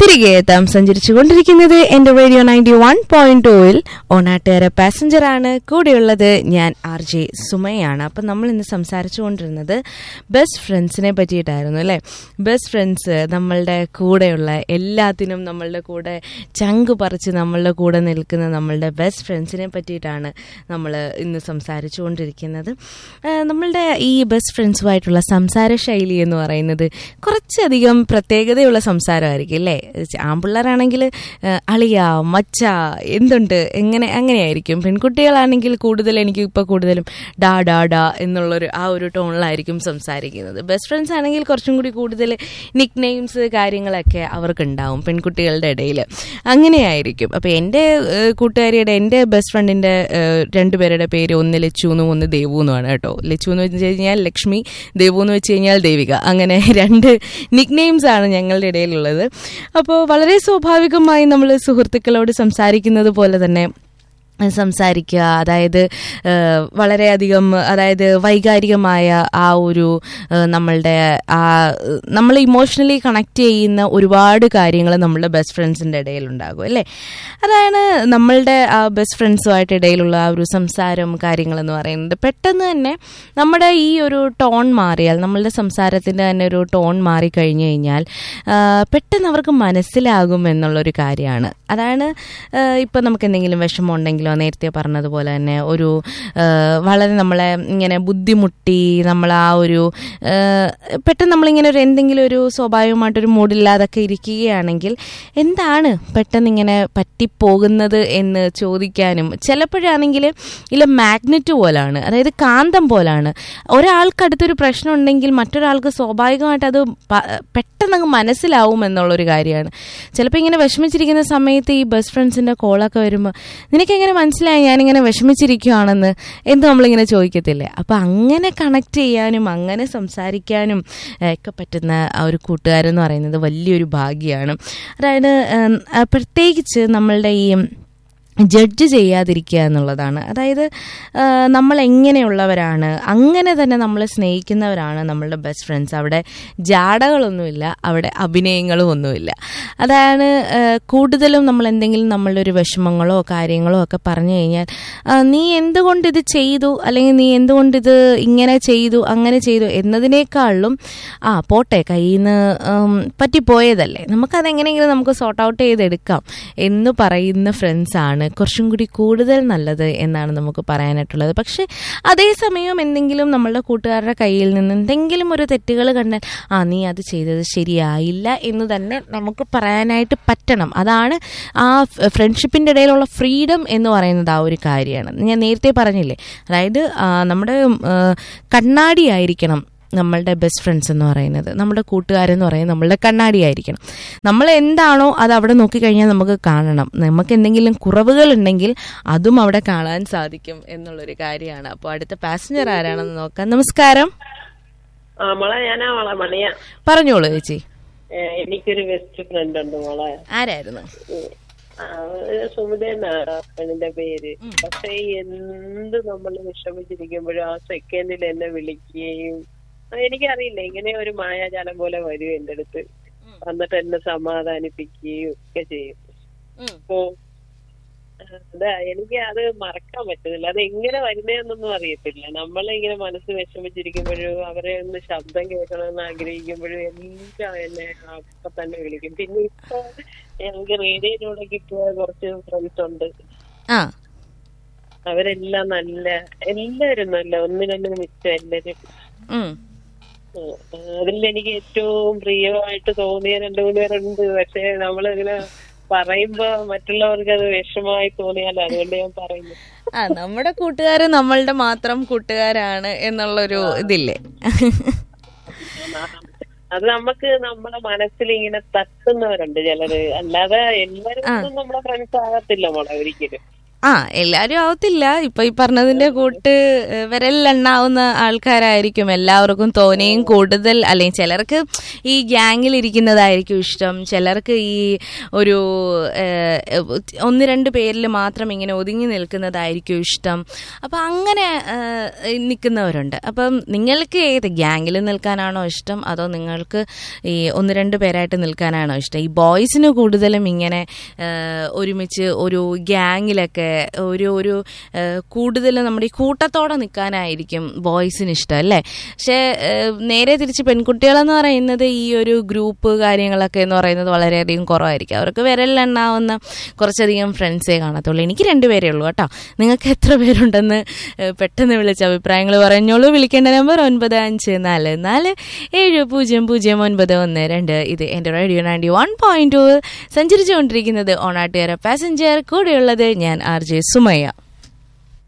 തിരികെ എത്താം സഞ്ചരിച്ചു കൊണ്ടിരിക്കുന്നത് എന്റെ റേഡിയോ നയൻറ്റി വൺ പോയിന്റ് ടൂവിൽ ഓണാട്ടുകാര പാസഞ്ചർ ആണ് കൂടെയുള്ളത് ഞാൻ ആർ ജെ സുമയാണ് അപ്പം നമ്മൾ ഇന്ന് സംസാരിച്ചു കൊണ്ടിരുന്നത് ബെസ്റ്റ് ഫ്രണ്ട്സിനെ പറ്റിയിട്ടായിരുന്നു അല്ലേ ബെസ്റ്റ് ഫ്രണ്ട്സ് നമ്മളുടെ കൂടെയുള്ള എല്ലാത്തിനും നമ്മളുടെ കൂടെ ചങ്ക് പറിച്ച് നമ്മളുടെ കൂടെ നിൽക്കുന്ന നമ്മളുടെ ബെസ്റ്റ് ഫ്രണ്ട്സിനെ പറ്റിയിട്ടാണ് നമ്മൾ ഇന്ന് സംസാരിച്ചു കൊണ്ടിരിക്കുന്നത് ആ, നമ്മളുടെ ഈ ബെസ്റ്റ് ഫ്രണ്ട്സുമായിട്ടുള്ള സംസാര ശൈലി എന്ന് പറയുന്നത് കുറച്ചധികം പ്രത്യേകതയുള്ള സംസാരമായിരിക്കും അല്ലേ ആൺപിള്ളേരാണെങ്കിൽ അളിയ മച്ച എന്തുണ്ട് എങ്ങനെ അങ്ങനെയായിരിക്കും പെൺകുട്ടികളാണെങ്കിൽ കൂടുതൽ എനിക്ക് ഇപ്പോൾ കൂടുതലും ഡാ ഡാ ഡാ എന്നുള്ളൊരു ആ ഒരു ടോണിലായിരിക്കും സംസാരിക്കുന്നത് ബെസ്റ്റ് ഫ്രണ്ട്സ് ആണെങ്കിൽ കുറച്ചും കൂടി കൂടുതൽ നിക് നെയിംസ് കാര്യങ്ങളൊക്കെ അവർക്ക് ഉണ്ടാവും പെൺകുട്ടികളുടെ ഇടയിൽ അങ്ങനെയായിരിക്കും അപ്പോൾ എൻ്റെ ഏഹ്, കൂട്ടുകാരിയുടെ എൻ്റെ ബെസ്റ്റ് ഫ്രണ്ടിൻ്റെ രണ്ടുപേരുടെ പേര് ഒന്ന് ലച്ചു എന്നും ഒന്ന് ദേവു എന്നുമാണ് കേട്ടോ ലച്ചു എന്ന് വെച്ച് കഴിഞ്ഞാൽ ലക്ഷ്മി ദേവു എന്ന് വെച്ച് കഴിഞ്ഞാൽ ദേവിക അങ്ങനെ രണ്ട് നിക് നെയിംസ് ആണ് ഞങ്ങളുടെ ഇടയിലുള്ളത് അപ്പോൾ വളരെ സ്വാഭാവികമായി നമ്മൾ സുഹൃത്തുക്കളോട് സംസാരിക്കുന്നത് പോലെ തന്നെ സംസാരിക്കുക അതായത് ഏഹ്, വളരെയധികം അതായത് വൈകാരികമായ ആ ഒരു ഏഹ്, നമ്മളുടെ ആ നമ്മൾ ഇമോഷണലി കണക്ട് ചെയ്യുന്ന ഒരുപാട് കാര്യങ്ങൾ നമ്മളുടെ ബെസ്റ്റ് ഫ്രണ്ട്സിൻ്റെ ഇടയിലുണ്ടാകും അല്ലേ അതാണ് നമ്മളുടെ ആ ബെസ്റ്റ് ഫ്രണ്ട്സുമായിട്ട് ഇടയിലുള്ള ആ ഒരു സംസാരം കാര്യങ്ങളെന്ന് പറയുന്നത് പെട്ടെന്ന് തന്നെ നമ്മുടെ ഈ ഒരു ടോൺ മാറിയാൽ നമ്മളുടെ സംസാരത്തിൻ്റെ തന്നെ ഒരു ടോൺ മാറി കഴിഞ്ഞു കഴിഞ്ഞാൽ ആ, പെട്ടെന്ന് അവർക്ക് മനസ്സിലാകും എന്നുള്ളൊരു കാര്യമാണ് അതാണ് ഇപ്പം നമുക്ക് എന്തെങ്കിലും വിഷമം ഉണ്ടെങ്കിലോ നേരത്തെ പറഞ്ഞതുപോലെ തന്നെ ഒരു ആ, വളരെ നമ്മളെ ഇങ്ങനെ ബുദ്ധിമുട്ടി നമ്മൾ ആ ഒരു ആ, പെട്ടെന്ന് നമ്മളിങ്ങനെ ഒരു എന്തെങ്കിലും ഒരു സ്വാഭാവികമായിട്ടൊരു മൂഡില്ലാതൊക്കെ ഇരിക്കുകയാണെങ്കിൽ എന്താണ് പെട്ടെന്ന് ഇങ്ങനെ പറ്റിപ്പോകുന്നത് എന്ന് ചോദിക്കാനും ചിലപ്പോഴാണെങ്കിൽ ഇല്ല മാഗ്നറ്റ് പോലാണ് അതായത് കാന്തം പോലാണ് ഒരാൾക്ക് അടുത്തൊരു പ്രശ്നം ഉണ്ടെങ്കിൽ മറ്റൊരാൾക്ക് സ്വാഭാവികമായിട്ട് അത് പ- പെട്ടെന്ന് അങ്ങ് മനസ്സിലാവും എന്നുള്ളൊരു കാര്യമാണ് ചിലപ്പോൾ ഇങ്ങനെ വിഷമിച്ചിരിക്കുന്ന സമയത്ത് ഈ ബെസ്റ്റ് ഫ്രണ്ട്സിൻ്റെ കോളൊക്കെ വരുമ്പോൾ നിനക്കെങ്ങനെ മനസ്സിലായി ഞാനിങ്ങനെ വിഷമിച്ചിരിക്കുകയാണെന്ന് എന്ന് നമ്മളിങ്ങനെ ചോദിക്കത്തില്ലേ അപ്പോൾ അങ്ങനെ കണക്ട് ചെയ്യാനും അങ്ങനെ സംസാരിക്കാനും ഏഹ്, ഒക്കെ പറ്റുന്ന ആ ഒരു കൂട്ടുകാരെന്ന് പറയുന്നത് വലിയൊരു ഭാഗ്യമാണ് അതായത് ഏഹ്, ആ, പ്രത്യേകിച്ച് നമ്മളുടെ ഈ ജഡ്ജ് ചെയ്യാതിരിക്കുക എന്നുള്ളതാണ് അതായത് ആ, നമ്മൾ എങ്ങനെയുള്ളവരാണ് അങ്ങനെ തന്നെ നമ്മളെ സ്നേഹിക്കുന്നവരാണ് നമ്മളുടെ ബെസ്റ്റ് ഫ്രണ്ട്സ് അവിടെ ജാടകളൊന്നുമില്ല അവിടെ അഭിനയങ്ങളും ഒന്നുമില്ല അതാണ് ആ, കൂടുതലും നമ്മൾ എന്തെങ്കിലും നമ്മളുടെ ഒരു വിഷമങ്ങളോ കാര്യങ്ങളോ ഒക്കെ പറഞ്ഞു കഴിഞ്ഞാൽ ആ, നീ എന്തുകൊണ്ട് ഇത് ചെയ്തു അല്ലെങ്കിൽ നീ എന്തുകൊണ്ട് ഇത് ഇങ്ങനെ ചെയ്തു അങ്ങനെ ചെയ്തു എന്നതിനേക്കാളും ആ പോട്ടെ കയ്യിൽ നിന്ന് പറ്റിപ്പോയതല്ലേ നമുക്കതെങ്ങനെയെങ്കിലും നമുക്ക് സോർട്ട് ഔട്ട് ചെയ്തെടുക്കാം എന്ന് പറയുന്ന ഫ്രണ്ട്സാണ് കുറച്ചും കൂടി കൂടുതൽ നല്ലത് എന്നാണ് നമുക്ക് പറയാനായിട്ടുള്ളത് പക്ഷേ അതേസമയം എന്തെങ്കിലും നമ്മളുടെ കൂട്ടുകാരുടെ കയ്യിൽ നിന്ന് എന്തെങ്കിലും ഒരു തെറ്റുകൾ കണ്ടാൽ ആ നീ അത് ചെയ്തത് ശരിയായില്ല എന്ന് തന്നെ നമുക്ക് പറയാനായിട്ട് പറ്റണം അതാണ് ആ ഫ്രണ്ട്ഷിപ്പിൻ്റെ ഇടയിലുള്ള ഫ്രീഡം എന്ന് പറയുന്നത് ആ ഒരു കാര്യമാണ് ഞാൻ നേരത്തെ പറഞ്ഞില്ലേ അതായത് ആ, നമ്മുടെ ആ, കണ്ണാടിയായിരിക്കണം നമ്മളുടെ ബെസ്റ്റ് ഫ്രണ്ട്സ് എന്ന് പറയുന്നത് നമ്മുടെ കൂട്ടുകാരെന്ന് പറയുന്നത് നമ്മളുടെ കണ്ണാടിയായിരിക്കണം നമ്മൾ എന്താണോ അത് അവിടെ നോക്കിക്കഴിഞ്ഞാൽ നമുക്ക് കാണണം നമുക്ക് എന്തെങ്കിലും കുറവുകൾ ഉണ്ടെങ്കിൽ അതും അവിടെ കാണാൻ സാധിക്കും എന്നുള്ളൊരു കാര്യമാണ് അപ്പോൾ അടുത്ത പാസഞ്ചർ ആരാണെന്ന് നോക്കാം നമസ്കാരം ആ മോളെ ഞാനാ മോളെ മണിയ പറഞ്ഞോളൂ ചേച്ചി ഏ, എനിക്കൊരു ബെസ്റ്റ് ഫ്രണ്ട് ഉണ്ട് മോളെ ആരായിരുന്നു ആ, സുമിത എന്നാണ് പെണ്ണിന്റെ പേര് പക്ഷെ എന്ത് നമ്മൾ വിഷമിച്ചിരിക്കുമ്പോഴും ആ സെക്കൻഡിൽ എന്നെ വിളിക്കുകയും ആ, എനിക്കറിയില്ല ഇങ്ങനെ ഒരു മായാജാലം പോലെ വരും എന്റെ അടുത്ത് വന്നിട്ട് എന്നെ സമാധാനിപ്പിക്കുകയും ഒക്കെ ചെയ്യും അപ്പോ ആ, അതാ എനിക്ക് അത് മറക്കാൻ പറ്റുന്നില്ല അത് എങ്ങനെ വരുന്നതെന്നൊന്നും അറിയത്തില്ല നമ്മളിങ്ങനെ മനസ്സ് വിഷമിച്ചിരിക്കുമ്പോഴും അവരെ ഒന്ന് ശബ്ദം കേൾക്കണമെന്ന് ആഗ്രഹിക്കുമ്പോഴും എല്ലാം എന്നെ അപ്പൊ തന്നെ വിളിക്കും പിന്നെ ഇപ്പൊ ഞങ്ങൾക്ക് റേഡിയോയിലൂടെ കിട്ടിയ കുറച്ച് ഫ്രണ്ട്സ് ഉണ്ട് ആ അവരെല്ലാം നല്ല എല്ലാവരും നല്ല ഒന്നിനൊന്നും മിച്ചം എല്ലാരും ഉം. അതിൽ എനിക്ക് ഏറ്റവും പ്രിയമായിട്ട് തോന്നിയ രണ്ടു മൂന്ന് പേരുണ്ട് പക്ഷെ നമ്മളിങ്ങനെ പറയുമ്പോ മറ്റുള്ളവർക്ക് അത് വിഷമമായി തോന്നിയാലോ അതുകൊണ്ട് ഞാൻ പറയുന്നു ആ നമ്മുടെ കൂട്ടുകാർ നമ്മളുടെ മാത്രം കൂട്ടുകാരാണ് എന്നുള്ളൊരു ഇതില്ലേ അത് നമുക്ക് നമ്മുടെ മനസ്സിൽ ഇങ്ങനെ തട്ടുന്നവരുണ്ട് ചിലര് അല്ലാതെ എല്ലാരും ഒന്നും നമ്മളെ ഫ്രണ്ട്സ് ആകത്തില്ല മോളെ ഒരിക്കലും ആ എല്ലാരും ആവത്തില്ല ഇപ്പൊ ഈ പറഞ്ഞതിന്റെ കൂട്ട് ഏഹ്, വിരലിലെണ്ണാവുന്ന ആൾക്കാരായിരിക്കും എല്ലാവർക്കും തോനെയും കൂടുതൽ അല്ലെങ്കിൽ ചിലർക്ക് ഈ ഗ്യാങ്ങിൽ ഇരിക്കുന്നതായിരിക്കും ഇഷ്ടം ചിലർക്ക് ഈ ഒരു ഏഹ്, ഒന്ന് രണ്ട് പേരിൽ മാത്രം ഇങ്ങനെ ഒതുങ്ങി നിൽക്കുന്നതായിരിക്കും ഇഷ്ടം അപ്പൊ അങ്ങനെ ഏഹ്, നിൽക്കുന്നവരുണ്ട് അപ്പം നിങ്ങൾക്ക് ഏത് ഗ്യാങ്ങിൽ നിൽക്കാനാണോ ഇഷ്ടം അതോ നിങ്ങൾക്ക് ഈ ഒന്ന് രണ്ട് പേരായിട്ട് നിൽക്കാനാണോ ഇഷ്ടം ഈ ബോയ്സിന് കൂടുതലും ഇങ്ങനെ ഏഹ്, ഒരുമിച്ച് ഒരു ഗ്യാങ്ങിലൊക്കെ ഒരു ഒരു ഏഹ്, കൂടുതലും നമ്മുടെ ഈ കൂട്ടത്തോടെ നിൽക്കാനായിരിക്കും ബോയ്സിന് ഇഷ്ടം അല്ലേ പക്ഷേ ഏഹ്, നേരെ തിരിച്ച് പെൺകുട്ടികളെന്ന് പറയുന്നത് ഈ ഒരു ഗ്രൂപ്പ് കാര്യങ്ങളൊക്കെ എന്ന് പറയുന്നത് വളരെയധികം കുറവായിരിക്കും അവർക്ക് വിരലിലെണ്ണാവുന്ന കുറച്ചധികം ഫ്രണ്ട്സേ കാണത്തുള്ളൂ എനിക്ക് രണ്ടുപേരേ ഉള്ളൂ കേട്ടോ നിങ്ങൾക്ക് എത്ര പേരുണ്ടെന്ന് ഏഹ്, പെട്ടെന്ന് വിളിച്ച് അഭിപ്രായങ്ങൾ പറഞ്ഞോളൂ വിളിക്കേണ്ട നമ്പർ ഒൻപത് അഞ്ച് നാല് നാല് ഏഴ് പൂജ്യം പൂജ്യം ഒൻപത് ഒന്ന് രണ്ട് ഇത് എൻ്റെ radio ninety one point two സഞ്ചരിച്ചുകൊണ്ടിരിക്കുന്നത് ഓണാട്ടുകാര പാസഞ്ചർ കൂടെയുള്ളത് ഞാൻ ആർ ജെ സുമയ്യ